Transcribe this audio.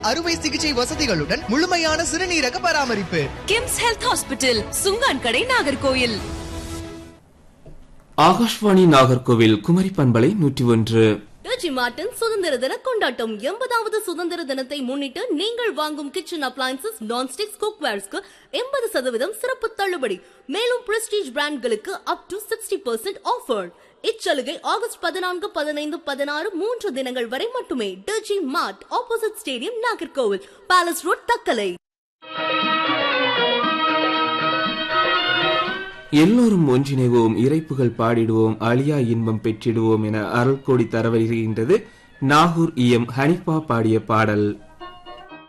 அறுவை சிகிச்சை வசதிகளுடன் முழுமையான சிறுநீரக பராமரிப்பு கிம்ஸ் ஹெல்த் ஹாஸ்பிட்டல் சுங்கான் கடை நாகர்கோயில் ஆகாஷ்வாணி நாகர்கோவில் குமரி பண்பலை நூற்றி ஒன்று டச்சி மார்டன் சுதந்திர தின கொண்டாட்டம் எண்பதாவது சுதந்திர தினத்தை முன்னிட்டு நீங்கள் வாங்கும் கிச்சன் அப்ளைன்சஸ் நான்ஸ்டிக்ஸ் குக்வேர்ஸ்க்கு எண்பது சதவீதம் சிறப்பு தள்ளுபடி மேலும் பிரஸ்டீஜ் பிராண்ட்களுக்கு up to sixty percent offer இச்சலுகை ஆகஸ்ட் பதினான்கு பதினைந்து பதினாறு மூன்று தினங்கள் வரை மட்டுமே டச்சி mart opposite stadium Nagercoil palace road Thuckalay எல்லோரும் ஒன்றிணைவோம் இறைப்புகள் பாடிடுவோம் அழியா இன்பம் பெற்றிடுவோம் என அருள்கோடி தர வருகின்றது நாகூர் இஎம் ஹனிஃபா பாடிய பாடல்